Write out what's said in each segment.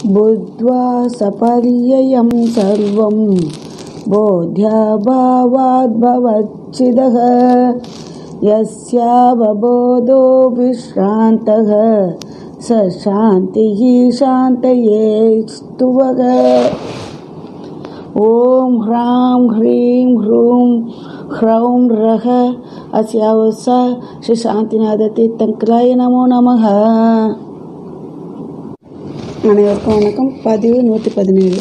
बुद्ध्वा सपर्ययं सर्वं बोध्याभावाद्भवच्छिदः यस्यावबोधो विश्रान्तः स शान्तिः शान्तये स्तुवः ॐ ह्रां ह्रीं ह्रूं ह्रौं रः अस्यावस श्री சாந்திநாதத்தீர்த்தங்கராய நமோ நமः அனைவருக்கும் வணக்கம் பதிவு நூற்றி பதினேழு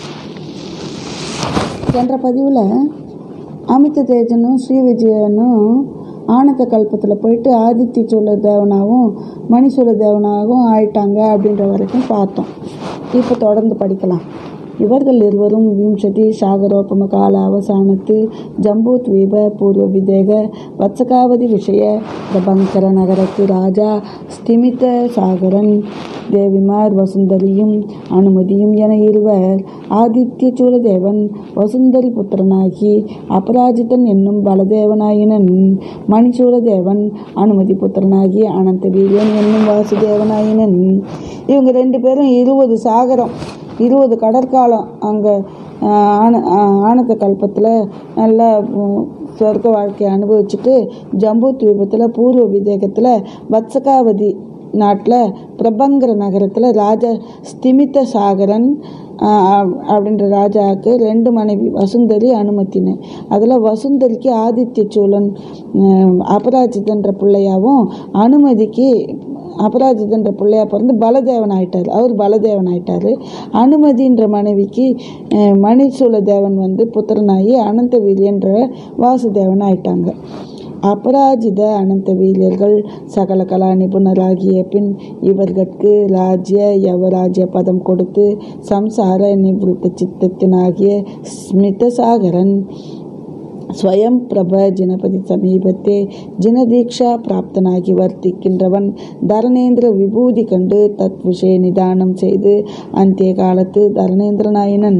சென்ற பதிவில் அமித தேஜனும் ஸ்ரீ விஜயனும் ஆனந்த கல்பத்தில் போயிட்டு ஆதித்ய சோழ தேவனாகவும் மணிசூர தேவனாகவும் ஆயிட்டாங்க அப்படின்ற வரைக்கும் பார்த்தோம் இப்போ தொடர்ந்து படிக்கலாம் இவர்கள் இருவரும் விம்சதி சாகரோபம கால அவசானத்து ஜம்பூத்வீப பூர்வ விதேக வத்சகாவதி விஷய பிரபங்கர நகரத்து ராஜா ஸ்திமித சாகரன் தேவிமார் வசுந்தரியும் அனுமதியும் என இருவர் ஆதித்ய சூழதேவன் வசுந்தரி புத்திரனாகி அபராஜிதன் என்னும் பலதேவனாயினன் மணிசூழதேவன் அனுமதி புத்திரனாகி அனந்த வீரியன் என்னும் வாசுதேவனாயினன் இவங்க ரெண்டு பேரும் இருபது சாகரம் இருபது கடற்காலம் அங்கே ஆன ஆனந்த கல்பத்தில் நல்லா சொர்க்க வாழ்க்கையை அனுபவிச்சுட்டு ஜம்பு தீபத்தில் பூர்வ விதேகத்தில் வத்சகாவதி நாட்டில் பிரபங்கர நகரத்தில் ராஜா ஸ்திமித்த சாகரன் அப்படின்ற ராஜாவுக்கு ரெண்டு மனைவி வசுந்தரி அனுமத்தின அதில் வசுந்தரிக்கு ஆதித்ய சோழன் அபராஜிதன்ற பிள்ளையாவும் அனுமதிக்கு அபராஜிதன்ற பிள்ளையா பிறந்து பலதேவன் ஆயிட்டார் அவர் பலதேவன் ஆயிட்டார் அனுமதின்ற மனைவிக்கு மணிசூல தேவன் வந்து புத்திரனாகி அனந்த வீரியன்ற வாசுதேவன் ஆயிட்டாங்க அபராஜித அனந்த வீரர்கள் சகல கலா நிபுணராகிய பின் இவர்களுக்கு ராஜ்ய யவராஜ்ய பதம் கொடுத்து சம்சார நிவృத்த சித்தத்தினாகிய ஸ்மிதசாகரன் ஸ்வயம் பிரப ஜனபதி சமீபத்தே ஜனதீக்ஷா பிராப்தனாகி வர்த்திக்கின்றவன் தரணேந்திர விபூதி கண்டு தத் விஷய நிதானம் செய்து அந்திய காலத்து தரணேந்திரனாயினன்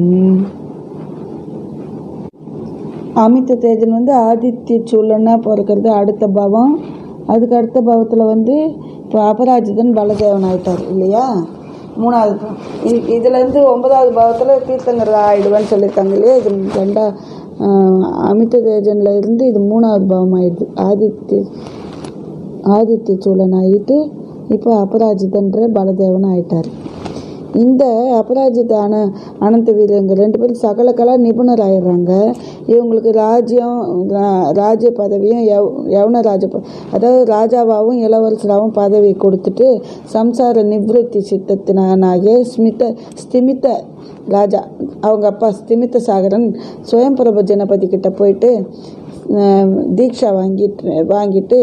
அமித தேஜன் வந்து ஆதித்ய சூழனாக பிறக்கிறது அடுத்த பவம் அதுக்கு அடுத்த பவத்தில் வந்து இப்போ அபராஜிதன் பலதேவன் ஆயிட்டார் இல்லையா மூணாவது இதுலேருந்து ஒன்பதாவது பாவத்தில் தீர்த்தங்கர் ஆயிடுவேன்னு சொல்லியிருக்காங்க இல்லையா இது ரெண்டா அமித தேஜனில் இருந்து இது மூணாவது பாவம் ஆயிடுது ஆதித்ய ஆதித்ய சூழன் ஆகிட்டு இப்போ அபராஜிதன்ற பலதேவன் ஆயிட்டார் இந்த அபராஜித அன அனந்த வீரங்க ரெண்டு பேரும் சகல கலா நிபுணர் ஆயிடுறாங்க இவங்களுக்கு ராஜ்யம் ராஜ்ய பதவியும் எவ் யவன ராஜ அதாவது ராஜாவாகவும் இளவரசராகவும் பதவி கொடுத்துட்டு சம்சார நிவృத்தி சித்தத்தினாகிய ஸ்மித ஸ்திமித்த ராஜா அவங்க அப்பா ஸ்திமித்த சாகரன் சுயம்பிரப ஜனபதி கிட்ட போயிட்டு தீட்சா வாங்கிட்டு வாங்கிட்டு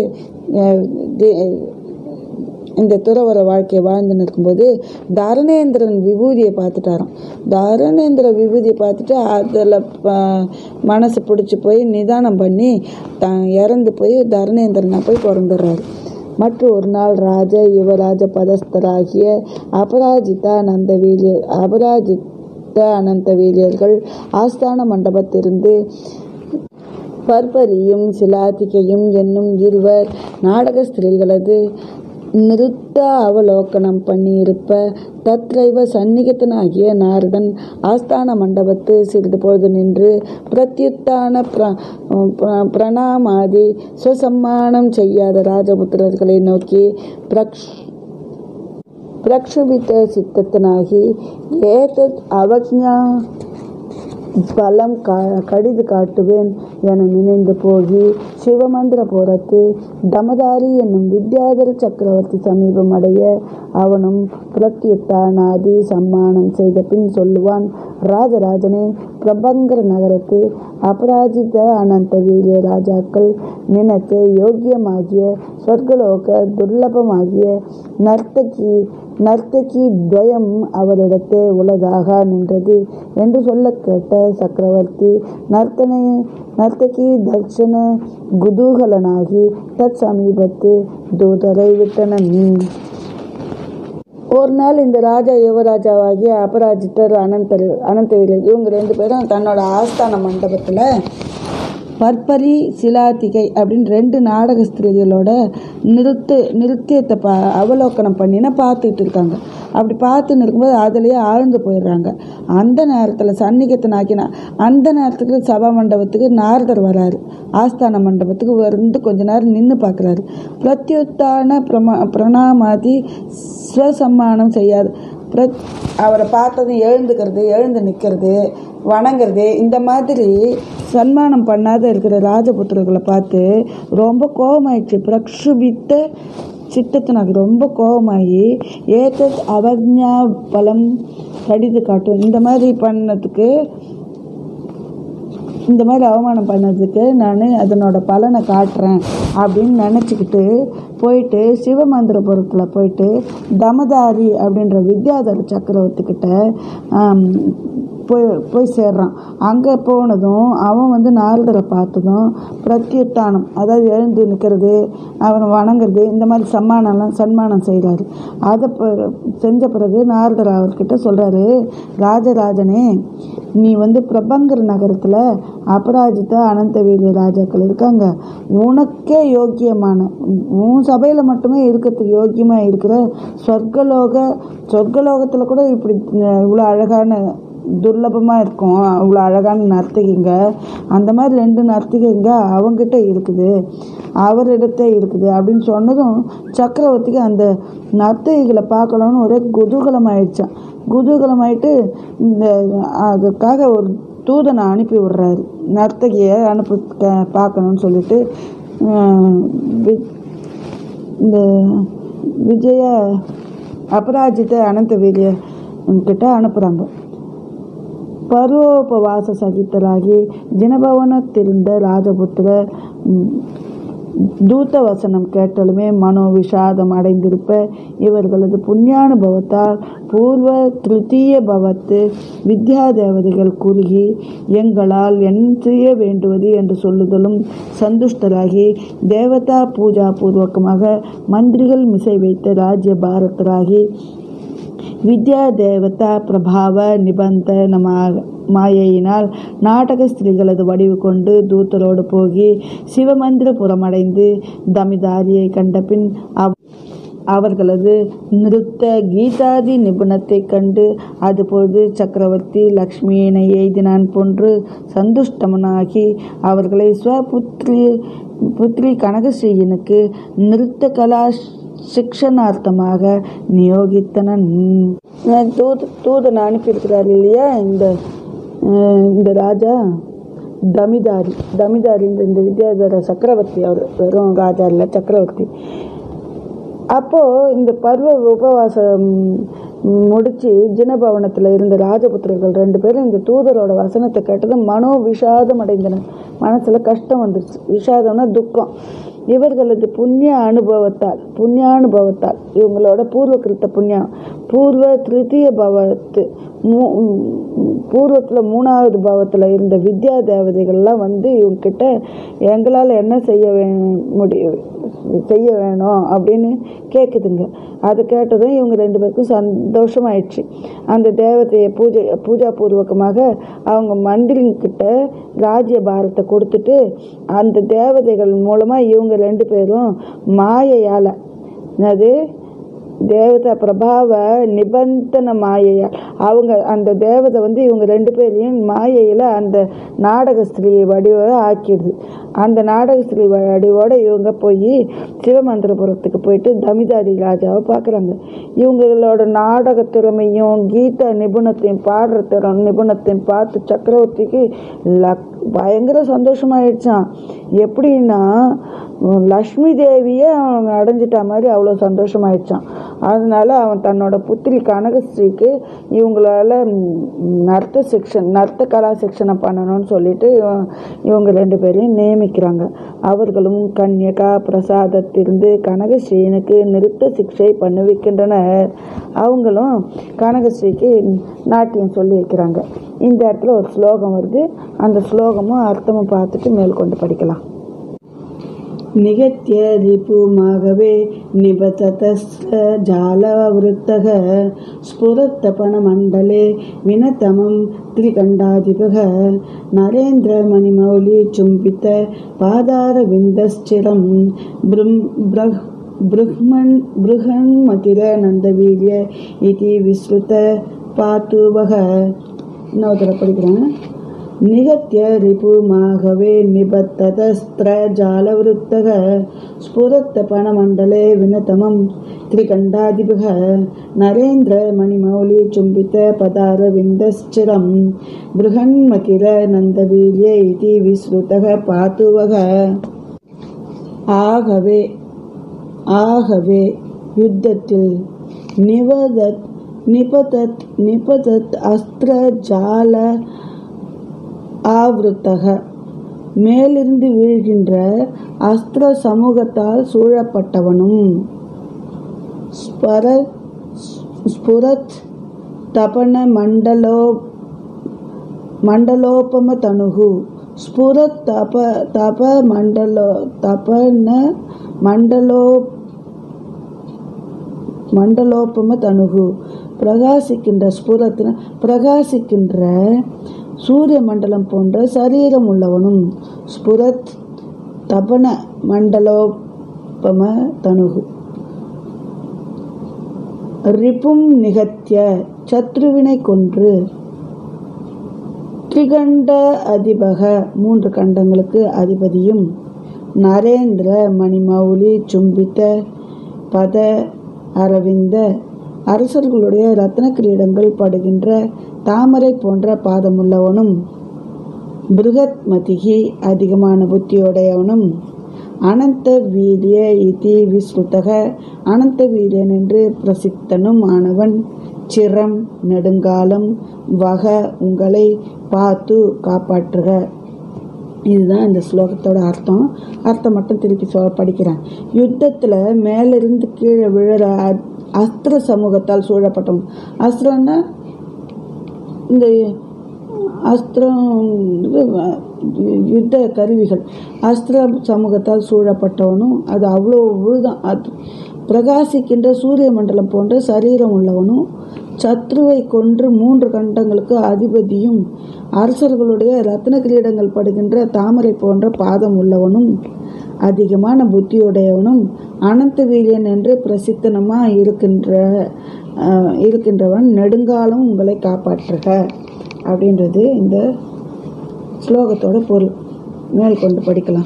இந்த துறவர வாழ்க்கையை வாழ்ந்து நிற்கும்போது தரணேந்திரன் விபூதியை பார்த்துட்டாராம் தரணேந்திர விபூதியை பார்த்துட்டு அதில் மனசு பிடிச்சி போய் நிதானம் பண்ணி த இறந்து போய் தரணேந்திரனை போய் பிறந்துடுறாரு மற்ற ஒரு நாள் ராஜ யுவராஜ பதஸ்தராகிய அபராஜித அனந்தவீலியர் அபராஜித்த அனந்தவீலியர்கள் ஆஸ்தான மண்டபத்திலிருந்து பர்பரியும் சிலாதிகையும் என்னும் இருவர் நாடக ஸ்திரீகளது நிருத்த அவலோகனம் பண்ணியிருப்ப தத்ரைவ சந்நிகிதனாகிய நாரதன் ஆஸ்தான மண்டபத்து சிறிது பொழுது நின்று பிரத்யுத்தான பிர பிரணாமாதி சுசம்மானம் செய்யாத ராஜபுத்திரர்களை நோக்கி பிரக்ஷ் பிரக்ஷுபித்த சித்தத்தனாகி ஏதத் அவஜ்ஞா பலம் கா கடிது காட்டுவேன் என நினைந்து போகி சிவமந்திர போரத்து தமதாரி என்னும் வித்யாதர சக்கரவர்த்தி சமீபம் அடைய அவனும் பிரத்யுத்தானாதி சம்மானம் செய்த பின் சொல்லுவான் ராஜராஜனே பிரபங்கர நகரத்து அபராஜித அனந்த வீரிய ராஜாக்கள் நினக்கு யோக்கியமாகிய சொர்க்கலோக துர்லபமாகிய நர்த்தகி நர்த்தகி துவயம் அவரிடத்தே உலதாக நின்றது என்று சொல்ல கேட்ட சக்கரவர்த்தி நர்த்தனை நர்த்தகி தர்சன குதூகலனாகி தத் சமீபத்து தூதரை விட்டனன் ஒரு நாள் இந்த ராஜா யுவராஜாவாகிய அபராஜித்தர் அனந்தர் அனந்தவீரர் இவங்க ரெண்டு பேரும் தன்னோட ஆஸ்தான மண்டபத்தில் பற்பரி சிலாத்திகை அப்படின்னு ரெண்டு நாடக ஸ்திரீகளோட நிறுத்து நிறுத்தியத்தை பா அவலோக்கனம் பண்ணினா பார்த்துட்டு இருக்காங்க அப்படி பார்த்துன்னு இருக்கும்போது அதுலேயே ஆழ்ந்து போயிடுறாங்க அந்த நேரத்தில் சன்னிகத்தனாக்கினா அந்த நேரத்துக்கு சபா மண்டபத்துக்கு நாரதர் வராரு ஆஸ்தான மண்டபத்துக்கு வந்து கொஞ்ச நேரம் நின்று பார்க்குறாரு பிரத்யுத்தான பிரமா பிரணாமாதி ஸ்வசம்மானம் செய்யாது பிரத் அவரை பார்த்ததும் எழுந்துக்கிறது எழுந்து நிற்கிறது வணங்குறது இந்த மாதிரி சன்மானம் பண்ணாத இருக்கிற ராஜபுத்திரர்களை பார்த்து ரொம்ப கோபமாயிடுச்சு பிரக்ஷுபித்த சித்தத்தை எனக்கு ரொம்ப கோபமாகி ஏத்தத் அவஜ்ஞா பலம் கடிது காட்டும் இந்த மாதிரி பண்ணதுக்கு இந்த மாதிரி அவமானம் பண்ணதுக்கு நான் அதனோட பலனை காட்டுறேன் அப்படின்னு நினச்சிக்கிட்டு போயிட்டு சிவமந்திரபுரத்தில் போயிட்டு தமதாரி அப்படின்ற வித்யாதர சக்கரவர்த்திக்கிட்ட ஆம், போய் போய் சேர்றான் அங்கே போனதும் அவன் வந்து நாரதரை பார்த்ததும் பிரத்யுத்தானம் அதாவது எழுந்து நிற்கிறது அவனை வணங்குறது இந்த மாதிரி சம்மானம்லாம் சன்மானம் செய்கிறாரு அதை ப- செஞ்ச பிறகு நாரதர் அவர்கிட்ட சொல்கிறாரு ராஜராஜனே நீ வந்து பிரபங்கர் நகரத்தில் அபராஜிதா அனந்தவேலி ராஜாக்கள் இருக்காங்க உனக்கே யோக்கியமான உன் சபையில் மட்டுமே இருக்கிறதுக்கு யோக்கியமாக இருக்கிற சொர்க்கலோக சொர்க்கலோகத்தில் கூட இப்படி இவ்வளோ அழகான துர்லபமாக இருக்கும் அவ்வளோ அழகான நர்த்தகிங்க அந்த மாதிரி ரெண்டு நர்த்தகிங்க அவங்கிட்ட இருக்குது அவரிடத்த இருக்குது அப்படின்னு சொன்னதும் சக்கரவர்த்திக்கு அந்த நர்த்தகிகளை பார்க்கணும்னு ஒரே குதூகலமாயிடுச்சான் குதூகலமாயிட்டு இந்த அதுக்காக ஒரு தூதனை அனுப்பி விடுறாரு நர்த்தகியை அனுப்பி க- பார்க்கணும்னு சொல்லிட்டு ஆஹ், வி- இந்த விஜய அபராஜித அனந்தவீரிய கிட்ட அனுப்புகிறாங்க பரோபவாச சகித்தராகி ஜனபவனத்திருந்த ராஜபுத்திரர் ம், தூத வசனம் கேட்டாலுமே மனோ விஷாதம் அடைந்திருப்ப இவர்களது புண்ணியானுபவத்தால் பூர்வ திருத்தீய பவத்து வித்யா தேவதைகள் குறுகி எங்களால் என் செய்ய வேண்டுவது என்று சொல்லுதலும் சந்துஷ்டராகி தேவதா பூஜா பூர்வகமாக மந்திரிகள் மிசை வைத்த ராஜ்ய பாரதராகி வித்யா தேவதா பிரபாவ நிபந்தனமாக மாயையினால் நாடக ஸ்திரீகளது வடிவு கொண்டு தூத்தரோடு போகி சிவமந்திரபுரம் அடைந்து தமிதாரியை கண்டபின் அவ் அவர்களது நிருத்த கீதாதி நிபுணத்தைக் கண்டு அதுபொழுது சக்கரவர்த்தி லக்ஷ்மியினை எய்தினான் போன்று சந்துஷ்டமனாகி அவர்களை ஸ்வபுத்ரி புத்ரி கனகஸ்ரீயனுக்கு நிருத்த கலா சிக்ஷனார்த்தமாக நியோகித்தனன் தூத தூதனை அனுப்பியிருக்கிறார் இல்லையா இந்த அஹ், இந்த ராஜா தமிதாரி தமிதாரின்ற இந்த வித்யாதர சக்கரவர்த்தி அவர் வெறும் ராஜா இல்லை சக்கரவர்த்தி அப்போது இந்த பருவ உபவாசம் முடித்து ஜினபவனத்தில் இருந்த ராஜபுத்திரர்கள் ரெண்டு பேரும் இந்த தூதரோட வசனத்தை கேட்டதும் மனோ விஷாதம் அடைந்தனர் மனசில் கஷ்டம் வந்துருச்சு விஷாதம்னா துக்கம் இவர்களது புண்ணிய அனுபவத்தால் புண்ணியானுபவத்தால் இவங்களோட பூர்வ கிருத்த புண்ணியம் பூர்வ திருத்திய பவத்து மூ பூர்வத்தில் மூணாவது பாவத்தில் இருந்த வித்யா தேவதைகள்லாம் வந்து இவங்ககிட்ட எங்களால் என்ன செய்ய வே முடியும் செய்ய வேணும் அப்படின்னு கேட்குதுங்க அதை கேட்டதும் இவங்க ரெண்டு பேருக்கும் சந்தோஷமாயிடுச்சு அந்த தேவதையை பூஜை பூஜா பூர்வகமாக அவங்க மந்திரிங்கிட்ட ராஜ்ய பாரத்தை கொடுத்துட்டு அந்த தேவதைகள் மூலமாக இவங்க ரெண்டு பேரும் மாயையால் என்னது தேவதா பிரபாவ நிபந்தன மாயையா அவங்க அந்த தேவதை வந்து இவங்க ரெண்டு பேரையும் மாயையில் அந்த நாடக ஸ்திரீ வடிவ ஆக்கிடுது அந்த நாடக ஸ்திரீ வடிவோட இவங்க போய் சிவமந்திரபுரத்துக்கு போயிட்டு தமிதாரி ராஜாவை பார்க்குறாங்க இவங்களோட நாடக திறமையும் கீத நிபுணத்தையும் பாடுற திறம் நிபுணத்தையும் பார்த்து சக்கரவர்த்திக்கு லக் பயங்கர சந்தோஷமாயிடுச்சான் எப்படின்னா உம், லக்ஷ்மி தேவியே அவன் அடைஞ்சிட்ட மாதிரி அவ்வளோ சந்தோஷமாயிடுச்சான் அதனால அவன் தன்னோட புத்திரி கனகஸ்ரீக்கு இவங்களால ம், நர்த்த செக்ஷன் நர்த்த கலா செக்ஷனை பண்ணணும்னு சொல்லிட்டு இவன்- இவங்க ரெண்டு பேரையும் நியமிக்கிறாங்க அவர்களும் கன்யகா பிரசாதத்திலிருந்து கனகஸ்ரீனுக்கு நிறுத்த சிக்ஷை பண்ணுவிக்கின்றனர் அவங்களும் கனகஸ்ரீக்கு நாட்டியம் சொல்லி வைக்கிறாங்க இந்த இடத்துல ஒரு ஸ்லோகம் வருது அந்த ஸ்லோகமும் அர்த்தமும் பார்த்துட்டு மேற்கொண்டு படிக்கலாம் निगत्य रिपुमागवे निबततस्य जालवृत्तः स्फुरत्तपनमण्डले विनतमं त्रिकण्डाधिपः नरेन्द्रमणिमौलिचुम्बित पादारविन्दश्चिरं ब्रह्म ब्रह् बृह्मन् बृहन्मतिरनन्दवीर्य इति विश्रुत पातुवः இன்னொருத்தர படிக்கிறேன் निगत्य रिपुमाघवे निबद्धतस्त्रजालवृत्तः स्फुरत्तपणमण्डले विनतमं त्रिकण्डादिभः नरेन्द्रमणिमौलिचुम्बितपदारविन्दश्चिरं बृहन्मतिरनन्दवीर्य इति विश्रुतः पातु वः ஆகவே ஆகவே யுத்தத்தில் நிவதத் நிபதத் நிபதத் அஸ்திர ஜால ஆவருத்தக மேலிருந்து வீழ்கின்ற அஸ்திர சமூகத்தால் சூழப்பட்டவனும் ஸ்பர ஸ்புரத் தபன மண்டலோ மண்டலோபம தனுகு ஸ்புரத் தப தப மண்டலோ தபன மண்டலோ மண்டலோபம தனுகு பிரகாசிக்கின்ற ஸ்புரத்தின பிரகாசிக்கின்ற சூரிய மண்டலம் போன்ற சரீரம் உள்ளவனும் ஸ்புரத் தபன மண்டலோபம தனுகு ரிபும் நிகத்திய சத்ருவினை கொன்று திரிகண்ட அதிபக மூன்று கண்டங்களுக்கு அதிபதியும் நரேந்திர மணிமௌலி சும்பித்த பத அரவிந்த அரசர்களுடைய ரத்ன கிரீடங்கள் படுகின்ற தாமரை போன்ற பாதமுள்ளவனும் பிருகத் மதிகி அதிகமான புத்தியுடையவனும் அனந்த வீரிய இதி விஸ்ருத்தக அனந்த வீரியன் என்று பிரசித்தனும் ஆனவன் சிரம் நெடுங்காலம் வக உங்களை பார்த்து காப்பாற்றுக இதுதான் இந்த ஸ்லோகத்தோட அர்த்தம் அர்த்தம் மட்டும் திருப்பி சொ படிக்கிறேன் யுத்தத்தில் மேலிருந்து கீழே விழுற அ- அஸ்திர சமூகத்தால் சூழப்பட்டவன் அஸ்திரம்னா இந்த அஸ்திரம் இது வ- யுத்த கருவிகள் அஸ்திர சமூகத்தால் சூழப்பட்டவனும் அது அவ்வளோ விழுதான் அது பிரகாசிக்கின்ற சூரிய மண்டலம் போன்ற சரீரம் உள்ளவனும் சத்ருவை கொன்று மூன்று கண்டங்களுக்கு அதிபதியும் அரசர்களுடைய ரத்ன கிரீடங்கள் படுகின்ற தாமரை போன்ற பாதம் உள்ளவனும் அதிகமான புத்தியுடையவனும் அனந்த வீரியன் என்று பிரசித்தனமா இருக்கின்ற அஹ், இருக்கின்றவன் நெடுங்காலம் உங்களை காப்பாற்றுக அப்படின்றது இந்த ஸ்லோகத்தோட பொருள் மேற்கொண்டு படிக்கலாம்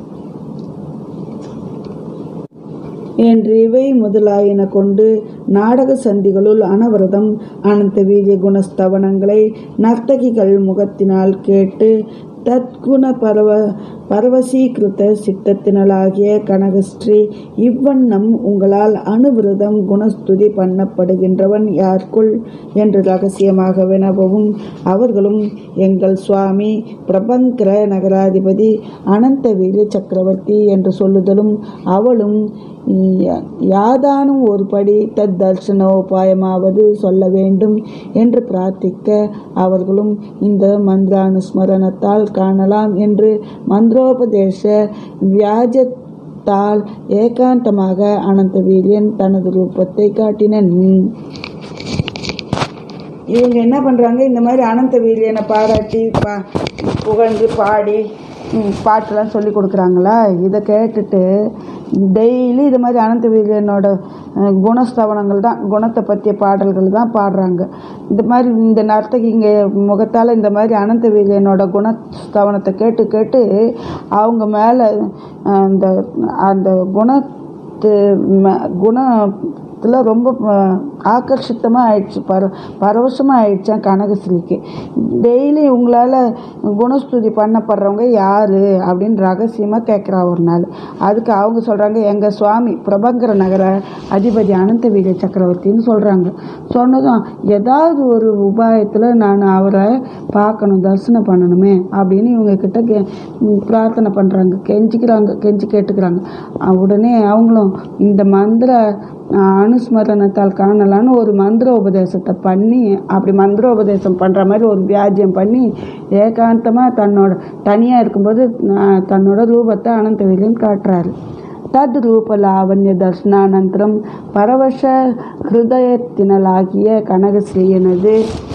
என்று இவை முதலாயின கொண்டு நாடக சந்திகளுள் அனவரதம் அனந்த வீரிய குணஸ்தவனங்களை நர்த்தகிகள் முகத்தினால் கேட்டு தத்குண பரவ பரவசீகிருத சித்தத்தினளாகிய கனகஸ்ரீ இவ்வண்ணம் உங்களால் அனுவிரதம் குணஸ்துதி பண்ணப்படுகின்றவன் யார்க்குள் என்று ரகசியமாக வினவவும் அவர்களும் எங்கள் சுவாமி பிரபங்கர நகராதிபதி அனந்தவீரிய சக்கரவர்த்தி என்று சொல்லுதலும் அவளும் யா- யாதானும் ஒரு படி தத் தர்சனோபாயமாவது சொல்ல வேண்டும் என்று பிரார்த்திக்க அவர்களும் இந்த மந்திரானுஸ்மரணத்தால் காணலாம் என்று மந்திரோபதேச வியாஜத்தால் ஏகாந்தமாக அனந்த வீரியன் தனது ரூபத்தை காட்டினன் இவங்க என்ன பண்ணுறாங்க இந்த மாதிரி அனந்த வீரியனை பாராட்டி பா புகழ்ந்து பாடி ம், பாட்டெல்லாம் சொல்லி கொடுக்குறாங்களா இதை கேட்டுட்டு டெய்லி இது மாதிரி அனந்த வீரியனோட அஹ், குணஸ்தவனங்கள் தான் குணத்தை பற்றிய பாடல்கள் தான் பாடுறாங்க இந்த மாதிரி இந்த நர்த்தகிங்க முகத்தால் இந்த மாதிரி அனந்த வீரியனோட குணஸ்தவனத்தை கேட்டு கேட்டு அவங்க மேலே அந்த அந்த குணத்து ம- குணத்தில் ரொம்ப ஆக்கர்ஷித்தமாக ஆயிடுச்சு பர பரவசமாக ஆயிடுச்சான் கனகஸ்ரீக்கு டெய்லி உங்களால் குணஸ்துதி பண்ணப்படுறவங்க யார் அப்படின்னு ரகசியமாக கேட்குறா ஒரு நாள் அதுக்கு அவங்க சொல்கிறாங்க எங்கள் சுவாமி பிரபங்கர நகர அதிபதி அனந்த வீர சக்கரவர்த்தின்னு சொல்கிறாங்க சொன்னதும் ஏதாவது ஒரு உபாயத்தில் நான் அவரை பார்க்கணும் தரிசனம் பண்ணணுமே அப்படின்னு இவங்க கிட்ட கே ம், பிரார்த்தனை பண்ணுறாங்க கெஞ்சிக்கிறாங்க கெஞ்சி கேட்டுக்கிறாங்க அஹ் உடனே அவங்களும் இந்த மந்திர அஹ், அனுஸ்மரணத்தால் காணலான்னு ஒரு மந்திர உபதேசத்தை பண்ணி அப்படி மந்திர உபதேசம் பண்ணுற மாதிரி ஒரு வியாஜ்யம் பண்ணி ஏகாந்தமாக தன்னோட தனியாக இருக்கும்போது அஹ், தன்னோட ரூபத்தை அனந்தவிலியன் காட்டுறாரு தத் ரூப லாவண்ய தர்ஷனானந்தரம் பரவச ஹிருதயத்தினலாகிய கனகஸ்ரீயனது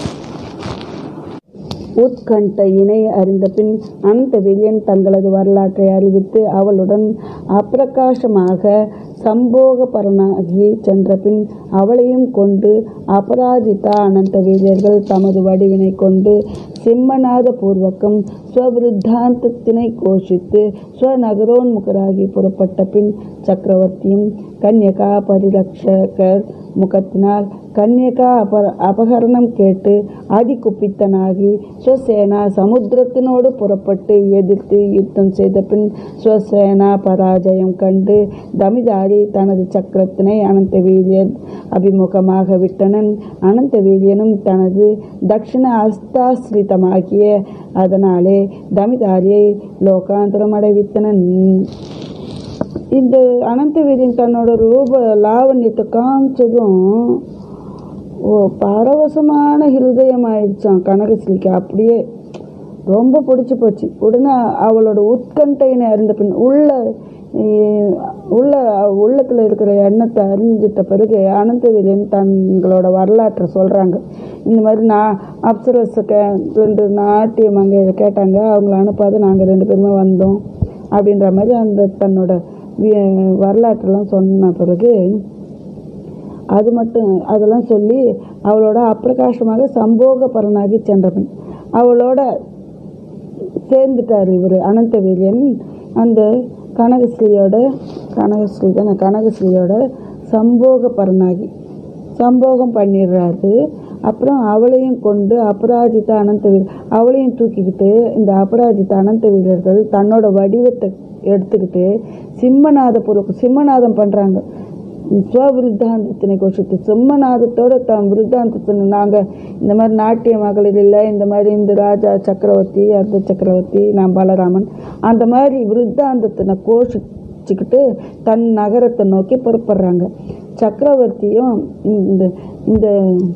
உத்கண்டையினை அறிந்த பின் அந்த விரியன் தங்களது வரலாற்றை அறிவித்து அவளுடன் அப்பிரகாசமாக சம்போக பரனாகி சென்றபின் அவளையும் கொண்டு அபராஜிதா அனந்த வீரர்கள் தமது வடிவினை கொண்டு சிம்மநாத பூர்வகம் ஸ்வவிருத்தாந்தத்தினை கோஷித்து ஸ்வநகரோன்முகராகி புறப்பட்ட பின் சக்கரவர்த்தியும் கன்யகா பரிரக்ஷகர் முகத்தினால் கன்யகா அப அபகரணம் கேட்டு அதிகுப்பித்தனாகி ஸ்வசேனா சமுத்திரத்தினோடு புறப்பட்டு எதிர்த்து யுத்தம் செய்த பின் ஸ்வசேனா பராஜயம் கண்டு தமிதாரி தனது சக்கரத்தினை அனந்த வீரியன் அபிமுகமாக விட்டனன் அனந்த வீரியனும் தனது தட்சிண அஸ்தாஸ்ரிதமாகிய அதனாலே தமிதாரியை லோகாந்தரம் அடைவித்தனன் இந்த அனந்த வீரியன் தன்னோட ரூப லாவண்யத்தை காமிச்சதும் ஓ பரவசமான ஹிருதயம் ஆயிடுச்சான் கனகஸ்ரீக்கு அப்படியே ரொம்ப பிடிச்சி போச்சு உடனே அவளோட உட்கண்டையினை அறிந்த பின் உள்ள அஹ், உள்ள உள்ளத்தில் இருக்கிற எண்ணத்தை அறிஞ்சிட்ட பிறகு அனந்தவீரியன் தங்களோட வரலாற்றை சொல்கிறாங்க இந்த மாதிரி நான் அப்சரஸ் கே ரெண்டு நாட்டிய மங்கையை கேட்டாங்க அவங்கள அனுப்பாத நாங்கள் ரெண்டு பேருமே வந்தோம் அப்படின்ற மாதிரி அந்த தன்னோட வி- வரலாற்றெல்லாம் சொன்ன பிறகு அது மட்டும் அதெல்லாம் சொல்லி அவளோட அப்பிரகாசமாக சம்போக பரனாகி சென்றவன் அவளோட சேர்ந்துட்டார் இவர் அனந்தவீரியன் அந்த கனகஸ்ரீயோட கனகஸ்ரீ தானே கனகஸ்ரீயோட சம்போக பரனாகி சம்போகம் பண்ணிடுறாரு அப்புறம் அவளையும் கொண்டு அபராஜித அனந்த வீரர் அவளையும் தூக்கிக்கிட்டு இந்த அபராஜித அனந்த வீரர்கள் தன்னோட வடிவத்தை எடுத்துக்கிட்டு சிம்மநாத பூர்வ சிம்மநாதம் பண்ணுறாங்க ஸ்வவிருத்தாந்தத்தினை கோஷித்து சிம்மநாதத்தோட தம் விருத்தாந்தத்தினை நாங்கள் இந்த மாதிரி நாட்டிய மகளிர் இல்லை இந்த மாதிரி இந்த ராஜா சக்கரவர்த்தி அர்த்த சக்கரவர்த்தி நான் பலராமன் அந்த மாதிரி விருத்தாந்தத்தினை கோஷிச்சுக்கிட்டு தன் நகரத்தை நோக்கி புறப்படுறாங்க சக்கரவர்த்தியும் இந்த இந்த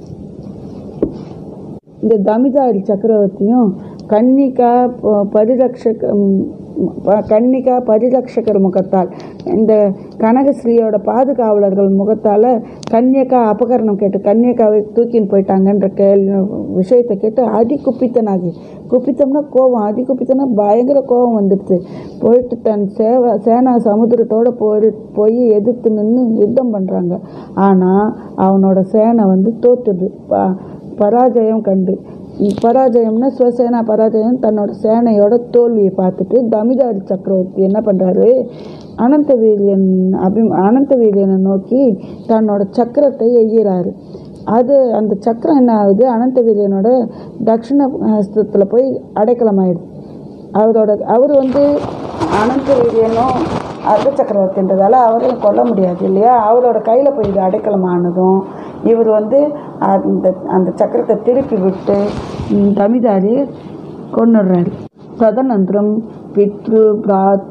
இந்த தமிதாரி சக்கரவர்த்தியும் கன்னிகா ப- பரிரக்ஷக ம், ப- கன்னிகா பரிரக்ஷகர் முகத்தால் இந்த கனகஸ்ரீயோட பாதுகாவலர்கள் முகத்தால் கன்னியக்கா அபகரணம் கேட்டு கன்னியக்காவை தூக்கின்னு போயிட்டாங்கன்ற கேள் விஷயத்தை கேட்டு அதி குப்பித்தனாகி குப்பித்தம்னா கோபம் அதி குப்பித்தனா பயங்கர கோபம் வந்துடுது போயிட்டு தன் சேவ சேனா சமுத்திரத்தோட போய் போய் எதிர்த்து நின்று யுத்தம் பண்ணுறாங்க ஆனால் அவனோட சேனை வந்து தோற்றுது ப- பராஜயம் கண்டு பராஜயம்னா சிவசேனா பராஜயம் தன்னோட சேனையோட தோல்வியை பார்த்துட்டு தமிதாரி சக்கரவர்த்தி என்ன பண்ணுறாரு அனந்தவீரியன் அபி அனந்தவீரியனை நோக்கி தன்னோட சக்கரத்தை எய்கிறாரு அது அந்த சக்கரம் என்ன ஆகுது அனந்தவீரியனோட தட்சிண ஹஸ்தத்தில் போய் அடைக்கலமாயிடுது அவரோட அவர் வந்து அனந்த வீரியனும் அர்த்த சக்கரவர்த்தின்றதால அவரையும் கொல்ல முடியாது இல்லையா அவரோட கையில் போய் இது அடைக்கலமானதும் இவர் வந்து அந்த அந்த சக்கரத்தை திருப்பி விட்டு ம், தமிதாரி கொண்டுடுறாரு ததனந்தரம் பித்ரு பிராத்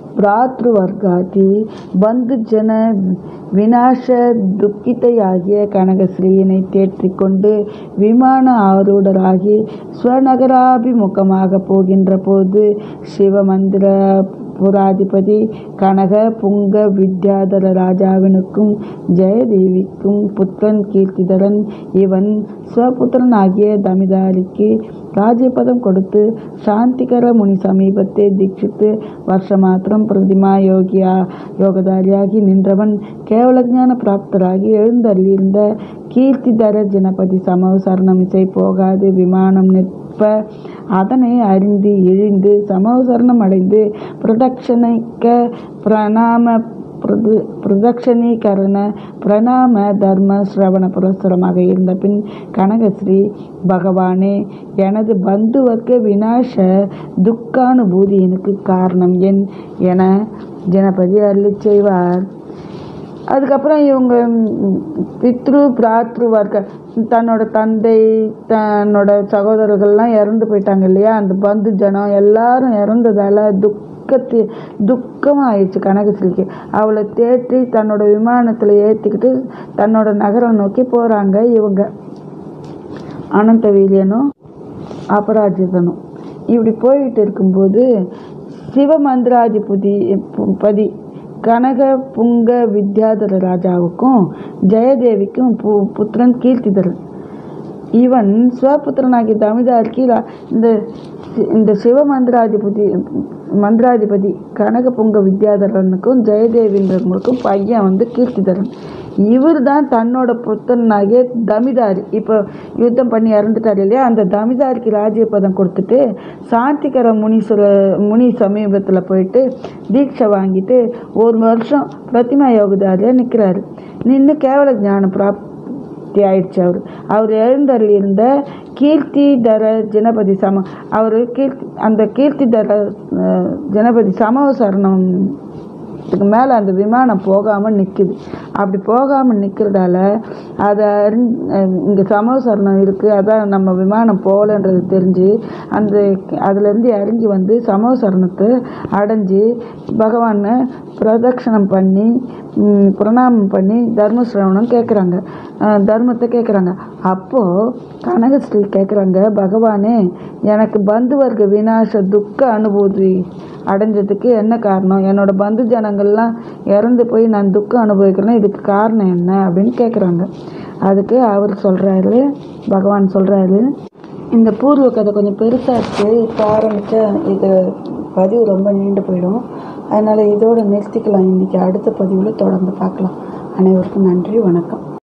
ಭ್ರಾತೃವರ್ಗಾತಿ ಬಂಧುಜನ ವಿನಾಶ ದುಃಖಿತೆಯಾಗಿಯ ಕನಕಶ್ರೀಯனை தேற்றிக்கொண்டு விமான ஆரூடராகி ஸ்வநகராபிமுகமாக போகின்ற போது சிவமந்திர புராதிபதி கனக புங்க வித்யாதர ராஜாவினுக்கும் ஜெயதேவிக்கும் புத்திரன் கீர்த்திதரன் இவன் ஸ்வபுத்திரனாகிய தமிதாரிக்கு ராஜ்யபதம் கொடுத்து சாந்திகர முனி சமீபத்தை தீட்சித்து வருஷமாத்திரம் பிரதிமா யோகியா யோகதாரியாகி நின்றவன் கேவல ஞான பிராப்தராகி எழுந்தள்ளியிருந்த கீர்த்திதர ஜனபதி சமவ சரணமிசை போகாது விமானம் நிற்ப அதனை அறிந்து இழிந்து சமவசரணம் அடைந்து பிரதட்சணைக்க பிரணாம பிரது பிரதட்சணீகரண பிரணாம தர்ம சிரவண புரஸ்தரமாக இருந்த பின் கனகஸ்ரீ பகவானே எனது பந்து வர்க்க விநாச துக்கானுபூதி எனக்கு காரணம் என் என ஜனபதி அருளிச் செய்வார் அதுக்கப்புறம் இவங்க ம், பித்ரு பிராத்ரு வர்க்க தன்னோட தந்தை தன்னோட சகோதரர்கள்லாம் இறந்து போயிட்டாங்க இல்லையா அந்த பந்து ஜனம் எல்லாரும் இறந்ததால துக்கத்து துக்கமாக ஆயிடுச்சு கனகஸ்ரீக்கு அவளை தேற்றி தன்னோட விமானத்தில் ஏற்றிக்கிட்டு தன்னோட நகரம் நோக்கி போகிறாங்க இவங்க அனந்த வீரியனும் அபராஜிதனும் இப்படி போயிட்டு இருக்கும்போது சிவமந்திராதிபதி பதி கனக புங்க வித்யாதர ராஜாவுக்கும் ஜெயதேவிக்கும் பு புத்திரன் கீர்த்திதரன் இவன் ஸ்வபுத்திரனாகிய தமிழாருக்கு இந்த இந்த சிவ மந்திராதிபதி மந்திராதிபதி கனக பொங்க வித்யாதரனுக்கும் ஜெயதேவின்றவங்களுக்கும் பையன் வந்து கீர்த்திதரன் இவர் தான் தன்னோட புத்தனாகிய தமிதாரி இப்போ யுத்தம் பண்ணி இறந்துட்டார் இல்லையா அந்த தமிதாரிக்கு ராஜ்யபதம் கொடுத்துட்டு சாந்திகர முனீஸ்வர முனி சமீபத்தில் போயிட்டு தீட்சை வாங்கிட்டு ஒரு வருஷம் பிரதிமா யோகதாரியாக நிற்கிறாரு நின்று கேவல ஞான பிராப் பூர்த்தி ஆயிடுச்சு அவர் அவர் எழுந்தருள் இருந்த கீர்த்திதர ஜனபதி சம அவர் கீர்த்தி அந்த கீர்த்திதர அஹ், ஜனபதி சமவ சரணம் இதுக்கு மேலே அந்த விமானம் போகாமல் நிற்குது அப்படி போகாமல் நிற்கிறதால அதை அறிஞ் இங்கே சமவசரணம் இருக்குது அதான் நம்ம விமானம் போகலன்றது தெரிஞ்சு அந்த அதுலேருந்து இறங்கி வந்து சமவசரணத்தை அடைஞ்சு பகவானை பிரதட்சணம் பண்ணி ம், பிரணாமம் பண்ணி தர்மசிரவணம் கேட்குறாங்க தர்மத்தை கேட்குறாங்க அப்போது கனகஸ்ரீ கேட்குறாங்க பகவானே எனக்கு பந்து வர்க்க விநாச துக்க அனுபூதி அடைஞ்சதுக்கு என்ன காரணம் என்னோட பந்து ஜனங்கள்லாம் இறந்து போய் நான் துக்கம் அனுபவிக்கிறேன்னா இதுக்கு காரணம் என்ன அப்படின்னு கேட்குறாங்க அதுக்கு அவர் சொல்கிறாரு பகவான் சொல்கிறாரு இந்த பூர்வ கதை கொஞ்சம் பெருசாக இருக்குது இப்போ ஆரம்பித்தா இது பதிவு ரொம்ப நீண்டு போயிடும் அதனால் இதோட நிறுத்திக்கலாம் இன்றைக்கி அடுத்த பதிவில் தொடர்ந்து பார்க்கலாம் அனைவருக்கும் நன்றி வணக்கம்